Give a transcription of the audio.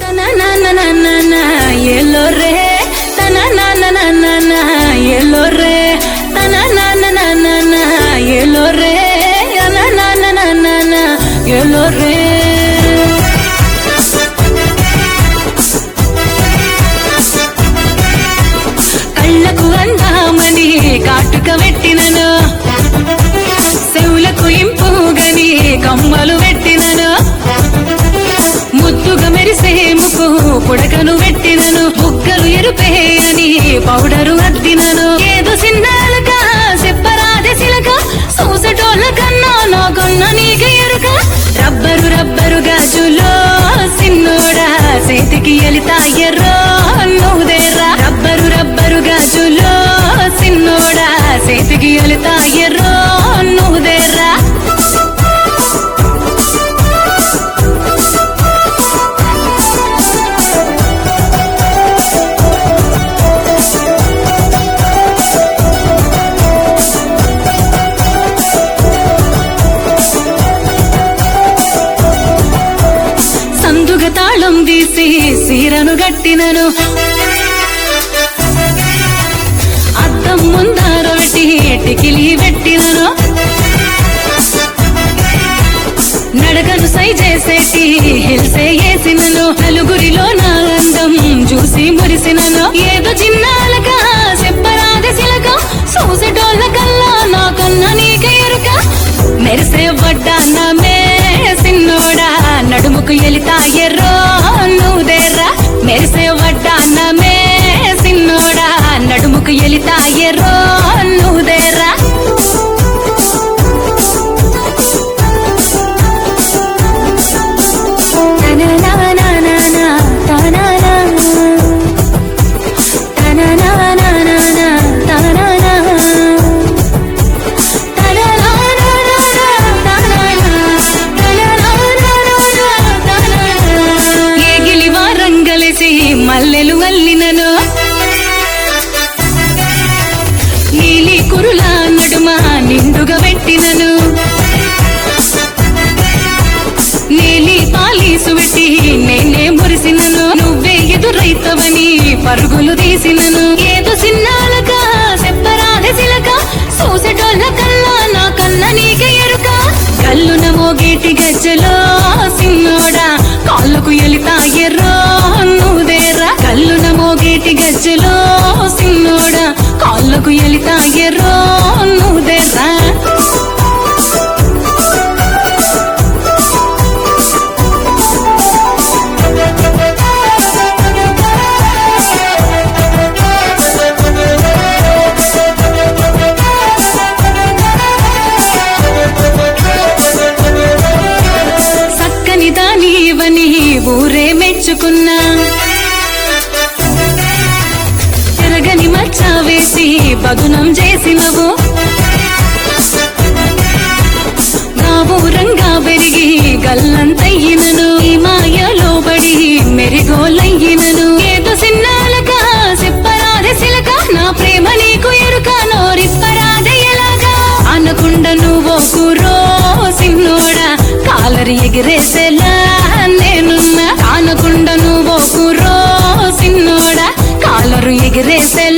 yellow రే తన yellow రే తన yellow రే yellow రే కళ్ళకు అందామని కాటుక పెట్టినను చెవులకు ఇంపుగని కమ్మలు పెట్టినను ముద్దుగా మెరిసే ముక్కు పుడకను పెట్టినను బుగ్గలు ఎరుపే అని పౌడరు అద్దినను ఏదో సిన్నాలక చెప్పరాదే సిలక సూసటోళ్ళ కన్నా నాకున్న నీక ఎరుక రబ్బరు రబ్బరు గాజులో సిన్నోడా చేతికి ఎలితాయ్యర్రో నువ్వుదేరా రబ్బరు రబ్బరు గాజులో సిన్నోడా చేతికి ఎలితాయ్యర్రో నువ్వుదేరా సందుగ తాళం తీసి సీరను గట్టినను అద్దం ముందారొట్టి టికిలి పెట్టినను నడకను సై చేసేటి హిల్సే వేసినను నలుగురిలో నా అందం చూసి మురిసినను ఏదో చిన్నాలక చెప్పరాదే సిలక చూసేటోళ్ళ కల్లా నాకన్న నీక ఎరుక మెరిసే వడ్డానమే సిన్నోడా నడుముకు ఎలితా ఎర్రో నువ్వుదేర్రా మెరిసే వడ్డానమే సిన్నోడా నడుముకు ఎలితా ఎర్రో నువ్వుదేర్రా ఏగిలి వారంగలిసి మల్లెలు అల్లినను నీలి కురుల నడుమ నిండుగా పెట్టినను నీలి పాలీసు పెట్టి నేనే మురిసినను నువ్వే ఎదురైతవని పరుగులు తీసినను ఏదో సిన్నాలక చెప్పరాదే సిలక చూసేటోళ్ళ కల్లా నా కన్న నీక ఎరుక కల్లున మోగేటి గజ్జలో సిన్నోడా కాళ్ళకు ఎలితా ఎర్రో నువ్వుదేరా కల్లున మోగేటి గజ్జలో సిన్నోడా కాళ్ళకు ఎలితా ఎర్రో నువ్వుదేరా చక్కని దానివని ఊరే మెచ్చుకున్నా తిరగని మచ్చ వేసి బగునం చేసినవు రంగా పెరిగి గల్లంతయ్యినను ఈ మాయలో బడి మెరిగోలయ్యినను ఏదో సిన్నాలక చెప్పరాదే సిలక నా ప్రేమ నీకు ఎరుక నోరిప్పరాదే ఎలాగా అనకుండా నువ్వు కురో సిన్నోడా కాలరి ఎగిరేసేలా నేనున్నా కానకుండా నువ్వు కురో సిన్నోడా కాలరు ఎగిరేసే